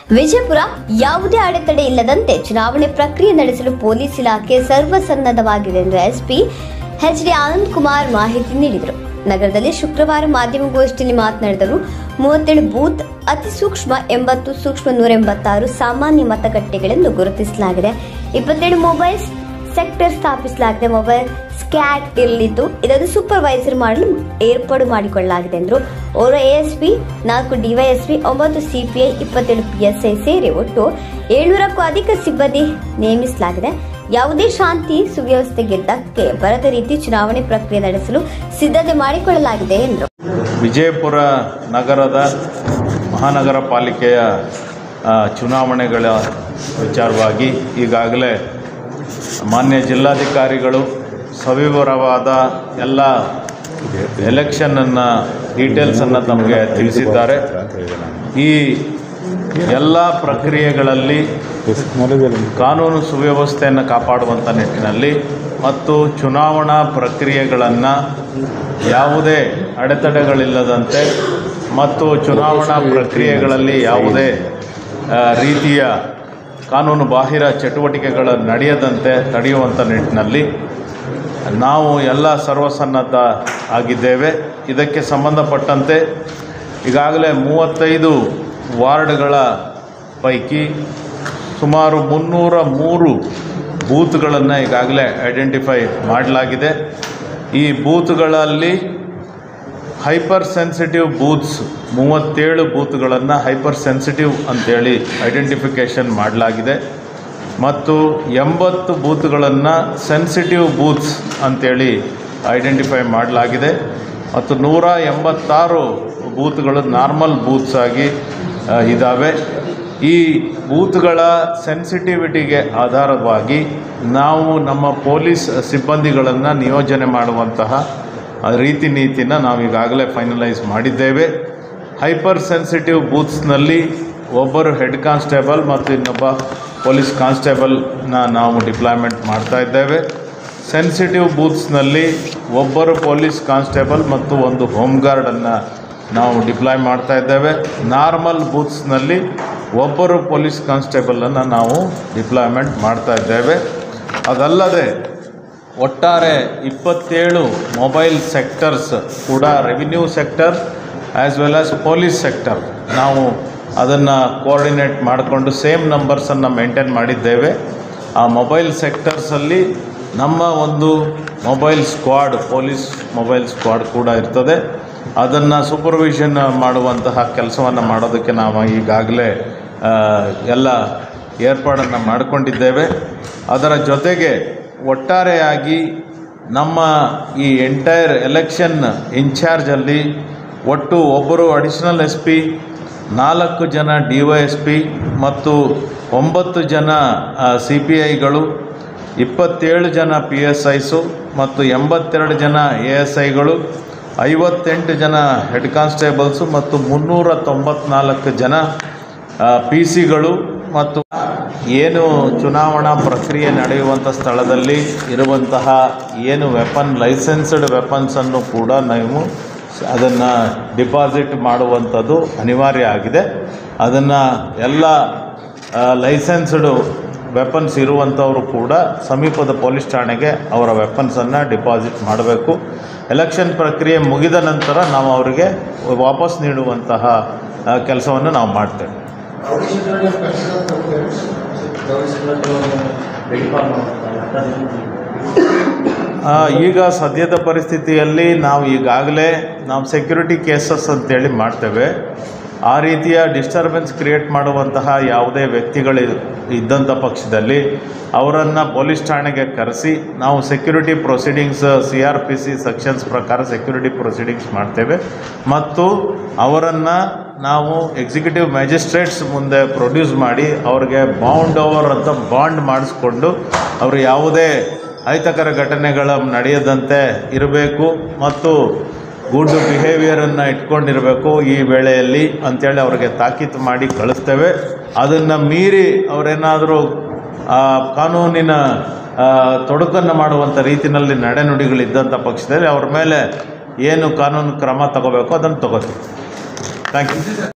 ವಿಜಯಪುರ ಯಾವುದೇ ಅಡೆತಡೆ ಇಲ್ಲದಂತೆ ಚುನಾವಣೆ ಪ್ರಕ್ರಿಯೆ ನಡೆಸಲು ಪೊಲೀಸ್ ಇಲಾಖೆ ಸರ್ವಸನ್ನದ್ಧವಾಗಿದೆ ಎಂದು SP H D Anand Kumar ಮಾಹಿತಿ ನೀಡಿದರು ನಗರದಲ್ಲಿ ಶುಕ್ರವಾರ ಮಾಧ್ಯಮಗೋಷ್ಠಿಯಲ್ಲಿ ಮಾತನಾಡಿದರು ಮೂವತ್ತೇಳು ಬೂತ್ ಅತಿ ಸೂಕ್ಷ್ಮ ಎಂಬತ್ತು ಸೂಕ್ಷ್ಮ ನೂರ ಎಂಬತ್ತಾರು ಸಾಮಾನ್ಯ ಮತಗಟ್ಟೆಗಳೆಂದು ಗುರುತಿಸಲಾಗಿದೆ ಇಪ್ಪತ್ತೇಳು ಮೊಬೈಲ್ ಸೆಕ್ಟರ್ ಸ್ಥಾಪಿಸಲಾಗಿದೆ ಮೊಬೈಲ್ ಸ್ಕ್ಯಾಟ್ ಇರಲಿದ್ದು ಇದನ್ನು ಸೂಪರ್ವೈಸರ್ ಮಾಡಲು ಏರ್ಪಾಡು ಮಾಡಿಕೊಳ್ಳಲಾಗಿದೆ ಎಂದರು ಓರ್ವ ಎಎಸ್ಪಿ ನಾಲ್ಕು ಡಿವೈಎಸ್ಪಿ ಒಂಬತ್ತು ಸಿಪಿಐ ಇಪ್ಪತ್ತೇಳು ಪಿಎಸ್ಐ ಸೇರಿ ಒಟ್ಟು ಏಳ್ನೂರಕ್ಕೂ ಅಧಿಕ ಸಿಬ್ಬಂದಿ ನೇಮಿಸಲಾಗಿದೆ ಯಾವುದೇ ಶಾಂತಿ ಸುವ್ಯವಸ್ಥೆಗೆ ಧಕ್ಕೆ ಬರದ ರೀತಿ ಚುನಾವಣೆ ಪ್ರಕ್ರಿಯೆ ನಡೆಸಲು ಸಿದ್ಧತೆ ಮಾಡಿಕೊಳ್ಳಲಾಗಿದೆ ಎಂದರು ವಿಜಯಪುರ ನಗರದ ಮಹಾನಗರ ಪಾಲಿಕೆಯ ಆ, ಚುನಾವಣೆಗಳ ವಿಚಾರವಾಗಿ ಈಗಾಗಲೇ ಮಾನ್ಯ ಜಿಲ್ಲಾಧಿಕಾರಿಗಳು ಸವಿವರವಾದ ಎಲ್ಲ ಎಲೆಕ್ಷನನ್ನು ಡೀಟೇಲ್ಸನ್ನು ತಮಗೆ ತಿಳಿಸಿದ್ದಾರೆ ಈ ಎಲ್ಲ ಪ್ರಕ್ರಿಯೆಗಳಲ್ಲಿ ಕಾನೂನು ಸುವ್ಯವಸ್ಥೆಯನ್ನು ಕಾಪಾಡುವಂಥ ನಿಟ್ಟಿನಲ್ಲಿ ಮತ್ತು ಚುನಾವಣಾ ಪ್ರಕ್ರಿಯೆಗಳನ್ನು ಯಾವುದೇ ಅಡೆತಡೆಗಳಿಲ್ಲದಂತೆ ಮತ್ತು ಚುನಾವಣಾ ಪ್ರಕ್ರಿಯೆಗಳಲ್ಲಿ ಯಾವುದೇ ಆ, ರೀತಿಯ ಕಾನೂನು ಬಾಹಿರ ಚಟುವಟಿಕೆಗಳು ನಡೆಯದಂತೆ ತಡೆಯುವಂಥ ನಿಟ್ಟಿನಲ್ಲಿ ನಾವು ಎಲ್ಲ ಸರ್ವಸನ್ನದ್ಧ ಆಗಿದ್ದೇವೆ ಇದಕ್ಕೆ ಸಂಬಂಧಪಟ್ಟಂತೆ ಈಗಾಗಲೇ ಮೂವತ್ತೈದು ವಾರ್ಡ್ಗಳ ಪೈಕಿ ಸುಮಾರು ಮುನ್ನೂರ ಮೂರು ಬೂತ್ಗಳನ್ನು ಈಗಾಗಲೇ ಐಡೆಂಟಿಫೈ ಮಾಡಲಾಗಿದೆ ಈ ಬೂತ್ಗಳಲ್ಲಿ ಹೈಪರ್ ಸೆನ್ಸಿಟಿವ್ ಬೂತ್ಸ್ ಮೂವತ್ತೇಳು ಬೂತ್ಗಳನ್ನು ಹೈಪರ್ ಸೆನ್ಸಿಟಿವ್ ಅಂತೇಳಿ ಐಡೆಂಟಿಫಿಕೇಷನ್ ಮಾಡಲಾಗಿದೆ ಮತ್ತು ಎಂಬತ್ತು ಬೂತ್ಗಳನ್ನು ಸೆನ್ಸಿಟಿವ್ ಬೂತ್ಸ್ ಅಂತೇಳಿ ಐಡೆಂಟಿಫೈ ಮಾಡಲಾಗಿದೆ ಮತ್ತು ನೂರ ಎಂಬತ್ತಾರು ಬೂತ್ಗಳು ನಾರ್ಮಲ್ ಬೂತ್ಸ್ ಆಗಿ ಆ, ಇದ್ದಾವೆ ಈ ಬೂತ್ಗಳ ಸೆನ್ಸಿಟಿವಿಟಿಗೆ ಆಧಾರವಾಗಿ ನಾವು ನಮ್ಮ ಪೊಲೀಸ್ ಸಿಬ್ಬಂದಿಗಳನ್ನು ನಿಯೋಜನೆ ಮಾಡುವಂತಹ ಆ ರೀತಿ ನೀತಿನ ನಾವು ಈಗಾಗಲೇ ಫೈನಲೈಸ್ ಮಾಡಿದ್ದೇವೆ ಹೈಪರ್ ಸೆನ್ಸಿಟಿವ್ ಬೂತ್ಸ್ನಲ್ಲಿ ಒಬ್ಬರು ಹೆಡ್ ಕಾನ್ಸ್ಟೇಬಲ್ ಮತ್ತು ಇನ್ನೊಬ್ಬ ಪೊಲೀಸ್ ಕಾನ್ಸ್ಟೇಬಲ್ನ ನಾವು ಡಿಪ್ಲಾಯ್ಮೆಂಟ್ ಮಾಡ್ತಾ ಇದ್ದೇವೆ ಸೆನ್ಸಿಟಿವ್ ಬೂತ್ಸ್ನಲ್ಲಿ ಒಬ್ಬರು ಪೊಲೀಸ್ ಕಾನ್ಸ್ಟೇಬಲ್ ಮತ್ತು ಒಂದು ಹೋಮ್ ಗಾರ್ಡನ್ನು ನಾವು ಡಿಪ್ಲಾಯ್ ಮಾಡ್ತಾ ಇದ್ದೇವೆ ನಾರ್ಮಲ್ ಬೂತ್ಸ್ನಲ್ಲಿ ಒಬ್ಬರು ಪೊಲೀಸ್ ಕಾನ್ಸ್ಟೇಬಲನ್ನು ನಾವು ಡಿಪ್ಲಾಯ್ಮೆಂಟ್ ಮಾಡ್ತಾ ಇದ್ದೇವೆ ಅದಲ್ಲದೆ ಒಟ್ಟಾರೆ ಇಪ್ಪತ್ತೇಳು ಮೊಬೈಲ್ ಸೆಕ್ಟರ್ಸ್ ಕೂಡ revenue sector as well as police sector ನಾವು ಅದನ್ನು ಕೋಆರ್ಡಿನೇಟ್ ಮಾಡಿಕೊಂಡು ಸೇಮ್ ನಂಬರ್ಸನ್ನು ಮೇಂಟೈನ್ ಮಾಡಿದ್ದೇವೆ ಆ ಮೊಬೈಲ್ ಸೆಕ್ಟರ್ಸಲ್ಲಿ ನಮ್ಮ ಒಂದು mobile squad police mobile squad ಕೂಡ ಇರ್ತದೆ ಅದನ್ನು ಸೂಪರ್ವಿಷನ್ ಮಾಡುವಂತಹ ಕೆಲಸವನ್ನು ಮಾಡೋದಕ್ಕೆ ನಾವು ಈಗಾಗಲೇ ಆ, ಎಲ್ಲ ಏರ್ಪಾಡನ್ನು ಮಾಡಿಕೊಂಡಿದ್ದೇವೆ ಅದರ ಜೊತೆಗೆ ಒಟ್ಟಾರೆಯಾಗಿ ನಮ್ಮ ಈ ಎಂಟೈರ್ ಎಲೆಕ್ಷನ್ ಇನ್ಚಾರ್ಜಲ್ಲಿ ಒಟ್ಟು ಒಬ್ಬರು ಅಡಿಷನಲ್ ಎಸ್ ಪಿ ನಾಲ್ಕು ಜನ ಡಿ ವೈ ಎಸ್ ಪಿ ಮತ್ತು ಒಂಬತ್ತು ಜನ ಸಿ ಪಿ ಐಗಳು ಇಪ್ಪತ್ತೇಳು ಜನ ಪಿ ಎಸ್ ಐಸು ಮತ್ತು ಎಂಬತ್ತೆರಡು ಜನ ಎ ಎಸ್ ಐಗಳು ಐವತ್ತೆಂಟು ಜನ ಹೆಡ್ ಕಾನ್ಸ್ಟೇಬಲ್ಸು ಮತ್ತು ಮುನ್ನೂರ ತೊಂಬತ್ನಾಲ್ಕು ಜನ ಪಿ ಸಿಗಳು ಮತ್ತು ಏನು ಚುನಾವಣಾ ಪ್ರಕ್ರಿಯೆ ನಡೆಯುವಂಥ ಸ್ಥಳದಲ್ಲಿ ಇರುವಂತಹ ಏನು ವೆಪನ್ ಲೈಸೆನ್ಸ್ಡ್ ವೆಪನ್ಸನ್ನು ಕೂಡ ನಾವು ಅದನ್ನು ಡಿಪಾಸಿಟ್ ಮಾಡುವಂಥದ್ದು ಅನಿವಾರ್ಯ ಆಗಿದೆ ಅದನ್ನು ಎಲ್ಲ ಲೈಸೆನ್ಸ್ಡ್ ವೆಪನ್ಸ್ ಇರುವಂಥವರು ಕೂಡ ಸಮೀಪದ ಪೊಲೀಸ್ ಠಾಣೆಗೆ ಅವರ ವೆಪನ್ಸನ್ನು ಡಿಪಾಸಿಟ್ ಮಾಡಬೇಕು ಎಲೆಕ್ಷನ್ ಪ್ರಕ್ರಿಯೆ ಮುಗಿದ ನಂತರ ನಾವು ಅವರಿಗೆ ವಾಪಸ್ ನೀಡುವಂತಹ ಕೆಲಸವನ್ನು ನಾವು ಮಾಡ್ತೇವೆ ಆ, ಈಗ ಸದ್ಯದ ಪರಿಸ್ಥಿತಿಯಲ್ಲಿ ನಾವು ಈಗಾಗಲೇ ನಾವು ಸೆಕ್ಯೂರಿಟಿ ಕೇಸಸ್ ಅಂತೇಳಿ ಮಾಡ್ತೇವೆ ಆ ರೀತಿಯ ಡಿಸ್ಟರ್ಬೆನ್ಸ್ ಕ್ರಿಯೇಟ್ ಮಾಡುವಂತಹ ಯಾವುದೇ ವ್ಯಕ್ತಿಗಳು ಇದ್ದಂಥ ಪಕ್ಷದಲ್ಲಿ ಅವರನ್ನು ಪೊಲೀಸ್ ಠಾಣೆಗೆ ಕರೆಸಿ ನಾವು security proceedings C R P C sections ಪ್ರಕಾರ ಸೆಕ್ಯೂರಿಟಿ ಪ್ರೊಸೀಡಿಂಗ್ಸ್ ಮಾಡ್ತೇವೆ ಮತ್ತು ಅವರನ್ನು ನಾವು ಎಕ್ಸಿಕ್ಯೂಟಿವ್ ಮ್ಯಾಜಿಸ್ಟ್ರೇಟ್ಸ್ ಮುಂದೆ ಪ್ರೊಡ್ಯೂಸ್ ಮಾಡಿ ಅವ್ರಿಗೆ ಬೌಂಡ್ ಓವರ್ ಅಂತ ಬಾಂಡ್ ಮಾಡಿಸ್ಕೊಂಡು ಅವರು ಯಾವುದೇ ಅಹಿತಕರ ಘಟನೆಗಳ ನಡೆಯದಂತೆ ಇರಬೇಕು ಮತ್ತು ಗುಡ್ ಬಿಹೇವಿಯರನ್ನು ಇಟ್ಕೊಂಡಿರಬೇಕು ಈ ವೇಳೆಯಲ್ಲಿ ಅಂತೇಳಿ ಅವರಿಗೆ ತಾಕೀತು ಮಾಡಿ ಕಳಿಸ್ತೇವೆ ಅದನ್ನು ಮೀರಿ ಅವರೇನಾದರೂ ಕಾನೂನಿನ ಆ, ತೊಡಕನ್ನು ಮಾಡುವಂಥ ರೀತಿಯಲ್ಲಿ ನಡೆನುಡಿಗಳಿದ್ದಂಥ ಪಕ್ಷದಲ್ಲಿ ಅವ್ರ ಮೇಲೆ ಏನು ಕಾನೂನು ಕ್ರಮ ತಗೋಬೇಕು ಅದನ್ನು ತಗೋತೀವಿ ಥ್ಯಾಂಕ್ ಯು